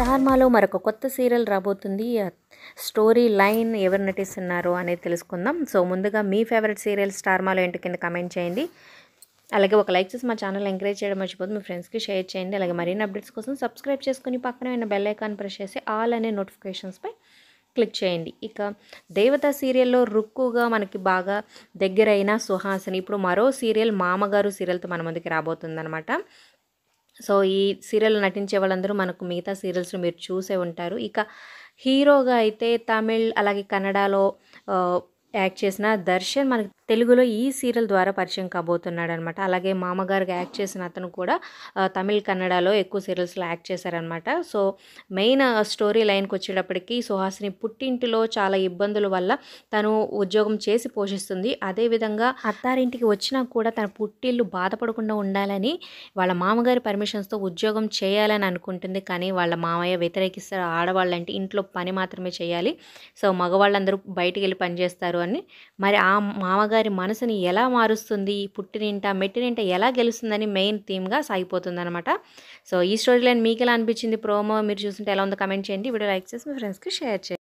star మాలో మరొక కొత్త సీరియల్ రాబోతుంది ఆ స్టోరీ లైన్ ఎవరు నటిస్తున్నారు అనేది తెలుసుకుందాం సో ముందుగా మీ ఫేవరెట్ సీరియల్ స్టార్ మాలో ఏంటి కింద కమెంట్ చేయండి అలాగే ఒక లైక్ చేసి మా ఛానల్ ఎంకరేజ్ చేయడం మర్చిపోతుంది మీ ఫ్రెండ్స్కి షేర్ చేయండి అలాగే మరిన్ని అప్డేట్స్ కోసం సబ్స్క్రైబ్ చేసుకుని పక్కనే ఉన్న బెల్ ఐకాన్ ప్రెస్ చేసి ఆల్ అనే నోటిఫికేషన్స్పై క్లిక్ చేయండి ఇక దేవత సీరియల్లో రుక్కుగా మనకి బాగా దగ్గరైన సుహాసిని ఇప్పుడు మరో సీరియల్ మామగారు సీరియల్తో మన ముందుకి రాబోతుందన్నమాట సో ఈ సీరియల్ నటించే వాళ్ళందరూ మనకు మిగతా సీరియల్స్ మీరు చూసే ఉంటారు ఇక హీరోగా అయితే తమిళ్ అలాగే కన్నడలో ఆ, యాక్ట్ చేసిన దర్శన్ మనకి తెలుగులో ఈ సీరియల్ ద్వారా పరిచయం కాబోతున్నాడు అనమాట అలాగే మామగారుగా యాక్ట్ చేసిన అతను కూడా ఆ, తమిళ్ కన్నడలో ఎక్కువ సీరియల్స్లో యాక్ట్ చేశారనమాట సో మెయిన్ స్టోరీ లైన్కి వచ్చేటప్పటికి సుహాసిని పుట్టింటిలో చాలా ఇబ్బందుల వల్ల తను ఉద్యోగం చేసి పోషిస్తుంది అదేవిధంగా అత్తారింటికి వచ్చినా కూడా తన పుట్టిల్లు బాధపడకుండా ఉండాలని వాళ్ళ మామగారి పర్మిషన్స్తో ఉద్యోగం చేయాలని అనుకుంటుంది కానీ వాళ్ళ మామయ్య వ్యతిరేకిస్తారు ఆడవాళ్ళంటే ఇంట్లో పని మాత్రమే చేయాలి సో మగవాళ్ళందరూ బయటికి వెళ్ళి పనిచేస్తారు అని మరి ఆ మామగారి మనసుని ఎలా మారుస్తుంది పుట్టినింట మెట్టినింట ఎలా గెలుస్తుందని మెయిన్ థీమ్గా సాగిపోతుంది అనమాట సో ఈ స్టోరీ లైన్ మీకు ఎలా అనిపించింది ప్రోమో మీరు చూస్తుంటే ఎలా ఉందో కమెంట్ చేయండి వీడియో లైక్ చేసి మీ ఫ్రెండ్స్కి షేర్ చేయండి